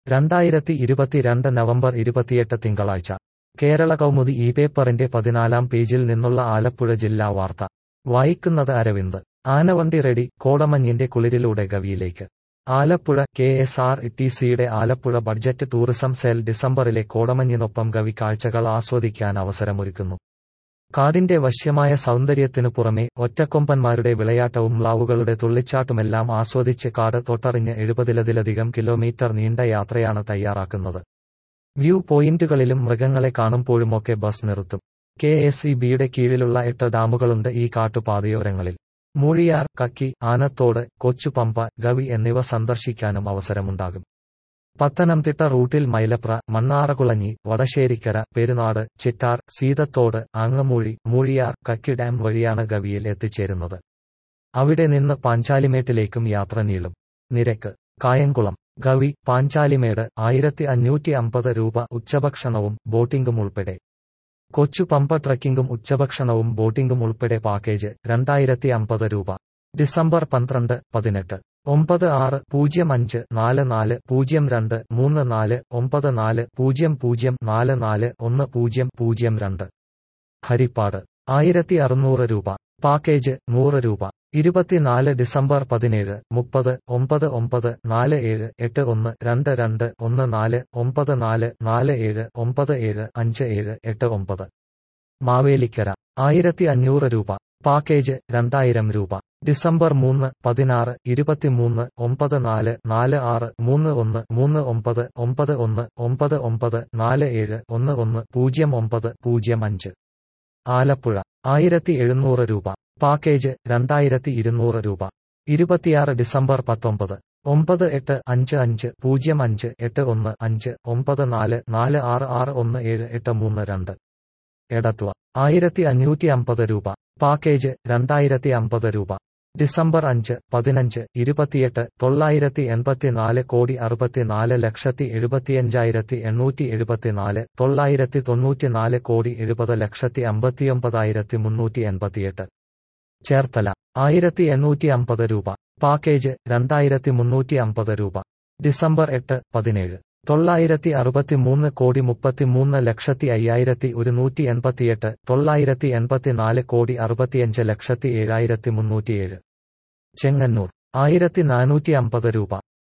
രണ്ടായിരത്തി ഇരുപത്തിരണ്ട് നവംബർ ഇരുപത്തിയെട്ട് തിങ്കളാഴ്ച കേരള കൗമുദി ഈ പേപ്പറിന്റെ പതിനാലാം പേജിൽ നിന്നുള്ള ആലപ്പുഴ ജില്ലാ വാർത്ത വായിക്കുന്നത് അരവിന്ദ് ആനവണ്ടി റെഡി കോടമഞ്ഞിന്റെ കുളിരിലൂടെ ഗവിയിലേക്ക് Alappuzha K S R T സിയുടെ ആലപ്പുഴ ബഡ്ജറ്റ് ടൂറിസം സെൽ ഡിസംബറിലെ കോടമഞ്ഞിനൊപ്പം ഗവി കാഴ്ചകൾ ആസ്വദിക്കാൻ അവസരമൊരുക്കുന്നു കാടിന്റെ വശ്യമായ സൗന്ദര്യത്തിനു പുറമെ ഒറ്റക്കൊമ്പന്മാരുടെ വിളയാട്ടവും മ്ലാവുകളുടെ തുള്ളിച്ചാട്ടുമെല്ലാം ആസ്വദിച്ച് കാട് തൊട്ടറിഞ്ഞ് എഴുപതിലധികം കിലോമീറ്റർ നീണ്ട യാത്രയാണ് തയ്യാറാക്കുന്നത് വ്യൂ പോയിന്റുകളിലും മൃഗങ്ങളെ കാണുമ്പോഴുമൊക്കെ ബസ് നിർത്തും കെ എസ് ഇ ബിയുടെ കീഴിലുള്ള എട്ട് ഡാമുകളുണ്ട് ഈ കാട്ടുപാതയോരങ്ങളിൽ മൂഴിയാർ കക്കി ആനത്തോട് കൊച്ചുപമ്പ ഗവി എന്നിവ സന്ദർശിക്കാനും അവസരമുണ്ടാകും പത്തനംതിട്ട റൂട്ടിൽ മൈലപ്ര മണ്ണാറകുളഞ്ഞി വടശ്ശേരിക്കര പെരുനാട് ചിറ്റാർ സീതത്തോട് ആങ്ങമൂഴി മൂഴിയാർ കക്കി ഡാം വഴിയാണ് ഗവിയിൽ എത്തിച്ചേരുന്നത് അവിടെ നിന്ന് പാഞ്ചാലിമേട്ടിലേക്കും യാത്ര നീളും നിരക്ക് കായംകുളം ഗവി പാഞ്ചാലിമേട് ആയിരത്തി അഞ്ഞൂറ്റി അമ്പത് രൂപ ഉച്ചഭക്ഷണവും ബോട്ടിംഗും ഉൾപ്പെടെ കൊച്ചു പമ്പ ട്രക്കിംഗും ഉച്ചഭക്ഷണവും ബോട്ടിംഗും ഉൾപ്പെടെ പാക്കേജ് രണ്ടായിരത്തി അമ്പത് രൂപ ഡിസംബർ പന്ത്രണ്ട് പതിനെട്ട് ഒമ്പത് ആറ് പൂജ്യം അഞ്ച് നാല് നാല് പൂജ്യം രണ്ട് മൂന്ന് നാല് ഒമ്പത് നാല് പൂജ്യം പൂജ്യം നാല് നാല് ഒന്ന് പൂജ്യം പൂജ്യം രണ്ട് ഹരിപ്പാട് ആയിരത്തി അറുന്നൂറ് രൂപ പാക്കേജ് നൂറ് രൂപ ഇരുപത്തിനാല് ഡിസംബർ പതിനേഴ് മുപ്പത് ഒമ്പത് ഒമ്പത് നാല് ഏഴ് എട്ട് ഒന്ന് രണ്ട് രണ്ട് ഒന്ന് നാല് ഒമ്പത് നാല് നാല് ഏഴ് ഒമ്പത് ഏഴ് അഞ്ച് ഏഴ് എട്ട് ഒമ്പത് മാവേലിക്കര ആയിരത്തി അഞ്ഞൂറ് രൂപ പാക്കേജ് രണ്ടായിരം രൂപ ഡിസംബർ മൂന്ന് പതിനാറ് ഇരുപത്തിമൂന്ന് ഒമ്പത് നാല് നാല് ആറ് മൂന്ന് ഒന്ന് മൂന്ന് ഒമ്പത് ഒമ്പത് ഒന്ന് ഒമ്പത് ഒമ്പത് നാല് ഏഴ് ഒന്ന് ഒന്ന് പൂജ്യം ഒമ്പത് പൂജ്യം അഞ്ച് ആലപ്പുഴ ആയിരത്തി എഴുന്നൂറ് രൂപ പാക്കേജ് രണ്ടായിരത്തി ഇരുന്നൂറ് രൂപ ഇരുപത്തിയാറ് ഡിസംബർ പത്തൊമ്പത് ഒമ്പത് എട്ട് അഞ്ച് അഞ്ച് പൂജ്യം അഞ്ച് എട്ട് ഒന്ന് അഞ്ച് ഒമ്പത് നാല് നാല് ആറ് ആറ് ഒന്ന് ഏഴ് എട്ട് മൂന്ന് രണ്ട് എടത്വ ആയിരത്തി അഞ്ഞൂറ്റി അമ്പത് രൂപ പാക്കേജ് രണ്ടായിരത്തി അമ്പത് രൂപ ഡിസംബർ അഞ്ച് പതിനഞ്ച് ഇരുപത്തിയെട്ട് തൊള്ളായിരത്തി എൺപത്തിനാല് കോടി അറുപത്തിനാല് ലക്ഷത്തി എഴുപത്തിയഞ്ചായിരത്തി എണ്ണൂറ്റി എഴുപത്തിനാല് തൊള്ളായിരത്തി തൊണ്ണൂറ്റിനാല് കോടി എഴുപത് ലക്ഷത്തി അമ്പത്തിയൊമ്പതായിരത്തി മുന്നൂറ്റി എൺപത്തിയെട്ട് ചേർത്തല ആയിരത്തി എണ്ണൂറ്റി അമ്പത് രൂപ പാക്കേജ് രണ്ടായിരത്തി മുന്നൂറ്റി അമ്പത് രൂപ ഡിസംബർ എട്ട് പതിനേഴ് തൊള്ളായിരത്തി അറുപത്തിമൂന്ന് കോടി മുപ്പത്തിമൂന്ന് ലക്ഷത്തി അയ്യായിരത്തി ഒരുന്നൂറ്റി എൺപത്തിയെട്ട് തൊള്ളായിരത്തി എൺപത്തിനാല് കോടി അറുപത്തിയഞ്ച് ലക്ഷത്തി ഏഴായിരത്തി മുന്നൂറ്റിയേഴ് ചെങ്ങന്നൂർ ആയിരത്തി നാനൂറ്റി അമ്പത് രൂപ